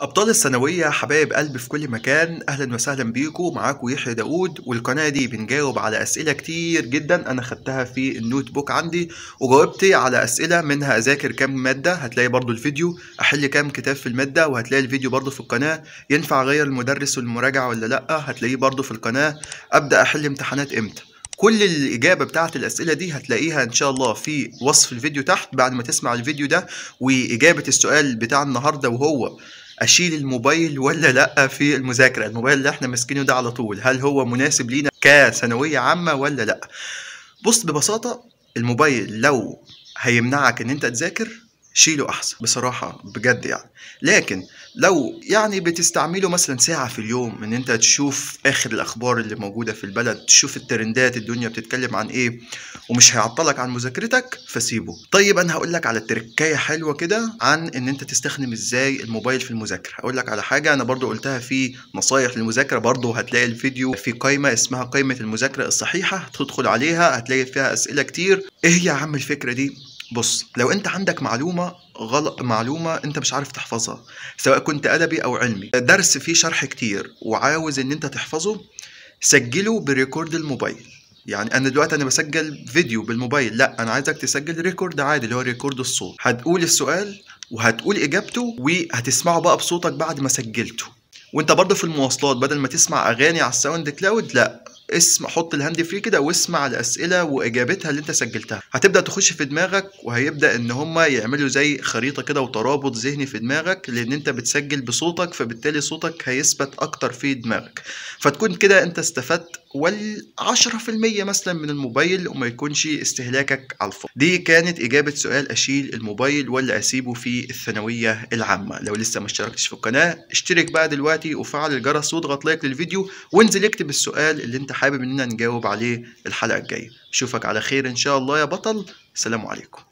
أبطال الثانوية حبايب قلبي في كل مكان أهلا وسهلا بيكم معاكم يحيى داوود والقناة دي بنجاوب على أسئلة كتير جدا أنا خدتها في النوت بوك عندي وجاوبت على أسئلة منها أذاكر كام مادة هتلاقي برضو الفيديو أحل كام كتاب في المادة وهتلاقي الفيديو برضو في القناة ينفع أغير المدرس والمراجعة ولا لأ هتلاقيه برضو في القناة أبدأ أحل امتحانات إمتى كل الإجابة بتاعت الأسئلة دي هتلاقيها إن شاء الله في وصف الفيديو تحت بعد ما تسمع الفيديو ده وإجابة السؤال بتاع النهاردة وهو اشيل الموبايل ولا لا في المذاكره الموبايل اللي احنا ماسكينه ده على طول هل هو مناسب لينا كثانويه عامه ولا لا بص ببساطه الموبايل لو هيمنعك ان انت تذاكر شيله احسن بصراحه بجد يعني لكن لو يعني بتستعمله مثلا ساعة في اليوم ان انت تشوف اخر الاخبار اللي موجودة في البلد تشوف الترندات الدنيا بتتكلم عن ايه ومش هيعطلك عن مذاكرتك فسيبه طيب انا هقول لك على تركاية حلوة كده عن ان انت تستخدم ازاي الموبايل في المذاكرة هقول لك على حاجة انا برضو قلتها في نصايح للمذاكرة برضو هتلاقي الفيديو في قائمة اسمها قائمة المذاكرة الصحيحة تدخل عليها هتلاقي فيها اسئلة كتير ايه هي يا عم الفكرة دي بص لو انت عندك معلومة غلط معلومة انت مش عارف تحفظها سواء كنت ادبي او علمي درس فيه شرح كتير وعاوز ان انت تحفظه سجله بريكورد الموبايل يعني انا دلوقتي انا بسجل فيديو بالموبايل لا انا عايزك تسجل ريكورد عادي اللي هو ريكورد الصوت هتقول السؤال وهتقول اجابته وهتسمعه بقى بصوتك بعد ما سجلته وانت برضه في المواصلات بدل ما تسمع اغاني على الساوند كلاود لا اسمع حط الهاند فري كده واسمع الاسئله واجابتها اللي انت سجلتها هتبدا تخش في دماغك وهيبدا ان هم يعملوا زي خريطه كده وترابط ذهني في دماغك لان انت بتسجل بصوتك فبالتالي صوتك هيثبت اكتر في دماغك فتكون كده انت استفدت وال 10% مثلا من الموبايل وما يكونش استهلاكك على الفاضي دي كانت اجابه سؤال اشيل الموبايل ولا اسيبه في الثانويه العامه لو لسه ما اشتركتش في القناه اشترك بقى دلوقتي وفعل الجرس واضغط لايك للفيديو وانزل اكتب السؤال اللي انت حابب اننا نجاوب عليه الحلقه الجايه اشوفك على خير ان شاء الله يا بطل سلام عليكم